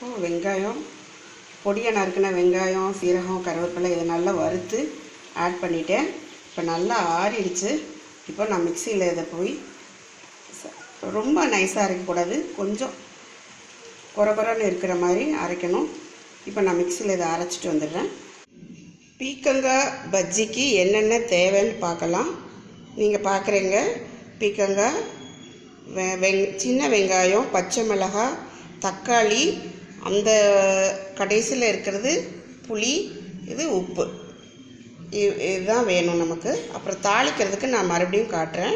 இப்போ வெங்காயம் பொடியாக நறுக்கின வெங்காயம் சீரகம் கருவேப்பிலை இதை நல்லா வறுத்து ஆட் பண்ணிட்டேன் இப்போ நல்லா ஆறிடுச்சு இப்போ நான் மிக்சியில் இதை போய் ச- ரொம்ப நைஸாக அரைக்கக்கூடாது கொஞ்சம் குறை குறைன்னு இருக்கிற மாதிரி அரைக்கணும் இப்போ நான் மிக்சியில் இதை அரைச்சிட்டு வந்துடுறேன் பீக்கங்காய் பஜ்ஜிக்கு என்னென்ன தேவைன்னு பார்க்கலாம் நீங்கள் பார்க்குறீங்க பீக்கங்காய் வெ வெங் சின்ன வெங்காயம் பச்சை மிளகாய் தக்காளி அந்த கடைசியில் இருக்கிறது புளி இது உப்பு இ- இதுதான் வேணும் நமக்கு அப்புறம் தாளிக்கிறதுக்கு நான் மறுபடியும் காட்டுறேன்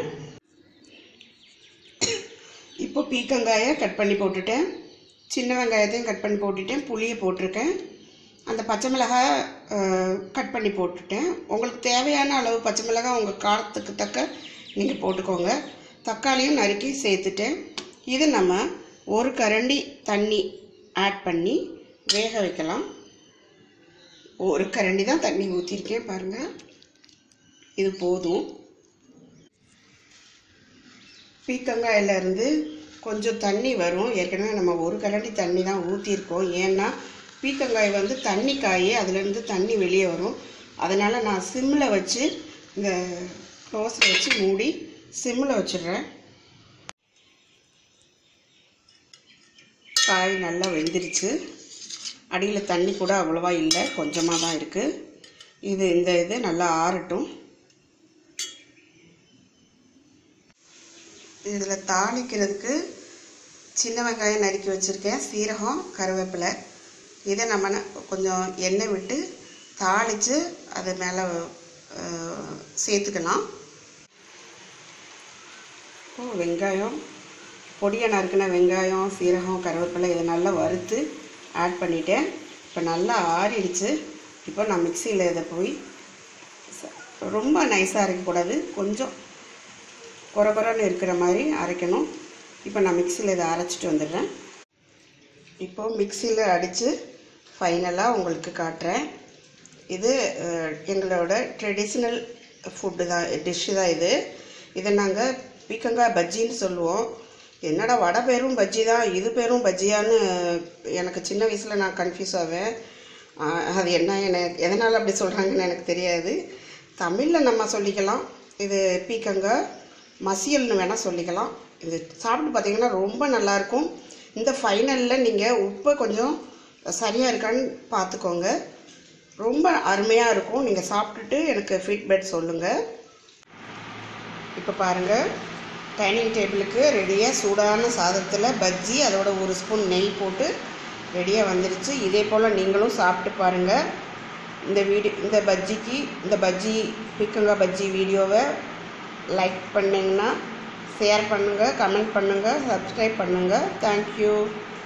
இப்போ பீக்கங்காயை கட் பண்ணி போட்டுட்டேன் சின்ன வெங்காயத்தையும் கட் பண்ணி போட்டுட்டேன் புளியை போட்டிருக்கேன் அந்த பச்சை மிளகாய் கட் பண்ணி போட்டுட்டேன் உங்களுக்கு தேவையான அளவு பச்சை மிளகாய் உங்கள் காரத்துக்கு தக்க நீங்கள் போட்டுக்கோங்க தக்காளியும் நறுக்கி சேர்த்துட்டேன் இது நம்ம ஒரு கரண்டி தண்ணி ஆட் பண்ணி வேக வைக்கலாம் ஒரு கரண்டி தான் தண்ணி ஊற்றிருக்கேன் பாருங்கள் இது போதும் பீக்கங்காயிலேருந்து கொஞ்சம் தண்ணி வரும் ஏற்கனவே நம்ம ஒரு கரண்டி தண்ணி தான் ஊற்றிருக்கோம் ஏன்னா பீக்கங்காய் வந்து தண்ணி காய் அதுலேருந்து தண்ணி வெளியே வரும் அதனால் நான் சிம்மில் வச்சு இந்த க்ளோஸில் வச்சு மூடி சிம்மில் வச்சிடுறேன் காய் நல்லா வெந்துருச்சு அடியில் தண்ணி கூட அவ்வளோவா இல்லை கொஞ்சமாக தான் இருக்குது இது இந்த இது நல்லா ஆறட்டும் இதில் தாளிக்கிறதுக்கு சின்ன வெங்காயம் நறுக்கி வச்சுருக்கேன் சீரகம் கருவேப்பிலை இதை நம்ம ந- கொஞ்சம் எண்ணெய் விட்டு தாளித்து அது மேலே சேர்த்துக்கலாம் இப்போ வெங்காயம் பொடியாக நறுக்கின வெங்காயம் சீரகம் கருவேப்பிலை இதை நல்லா வறுத்து ஆட் பண்ணிட்டேன் இப்போ நல்லா ஆறிடுச்சு இப்போ நான் மிக்சியில் இதை போய் ச- ரொம்ப நைஸாக அரைக்கக்கூடாது கொஞ்சம் குறை குறைன்னு இருக்கிற மாதிரி அரைக்கணும் இப்போ நான் மிக்சியில் இதை அரைச்சிட்டு வந்துடுறேன் இப்போது மிக்சியில் அடித்து ஃபைனலாக உங்களுக்கு காட்டுறேன் இது அஹ், எங்களோட ட்ரெடிஷ்னல் ஃபுட்டு தான் டிஷ்ஷு தான் இது இதை நாங்கள் பீக்கங்காய் பஜ்ஜின்னு சொல்லுவோம் என்னடா வடை பேரும் பஜ்ஜி தான் இது பேரும் பஜ்ஜியான்னு எனக்கு சின்ன வயசில் நான் கன்ஃபியூஸ் ஆவேன் ஆஹ், அது என்ன எனக்கு எதனால் அப்படி சொல்கிறாங்கன்னு எனக்கு தெரியாது தமிழில் நம்ம சொல்லிக்கலாம் இது பீக்கங்காய் மசியல்னு வேணால் சொல்லிக்கலாம் இது சாப்பிட்டு பார்த்தீங்கன்னா ரொம்ப நல்லாயிருக்கும் இந்த ஃபைனலில் நீங்கள் உப்பை கொஞ்சம் சரியாக இருக்கான்னு பார்த்துக்கோங்க ரொம்ப அருமையாக இருக்கும் நீங்கள் சாப்பிட்டுட்டு எனக்கு ஃபீட்பேக் சொல்லுங்கள் இப்போ பாருங்கள் டைனிங் டேபிளுக்கு ரெடியாக சூடான சாதத்தில் பஜ்ஜி அதோட ஒரு ஸ்பூன் நெய் போட்டு ரெடியாக வந்துருச்சு இதே போல் நீங்களும் சாப்பிட்டு பாருங்கள் இந்த வீடியோ இந்த பஜ்ஜிக்கு இந்த பஜ்ஜி பிக்கங்காய் பஜ்ஜி வீடியோவை லைக் பண்ணிங்கன்னா ஷேர் பண்ணுங்கள் கமெண்ட் பண்ணுங்கள் சப்ஸ்கிரைப் பண்ணுங்கள் தேங்க்யூ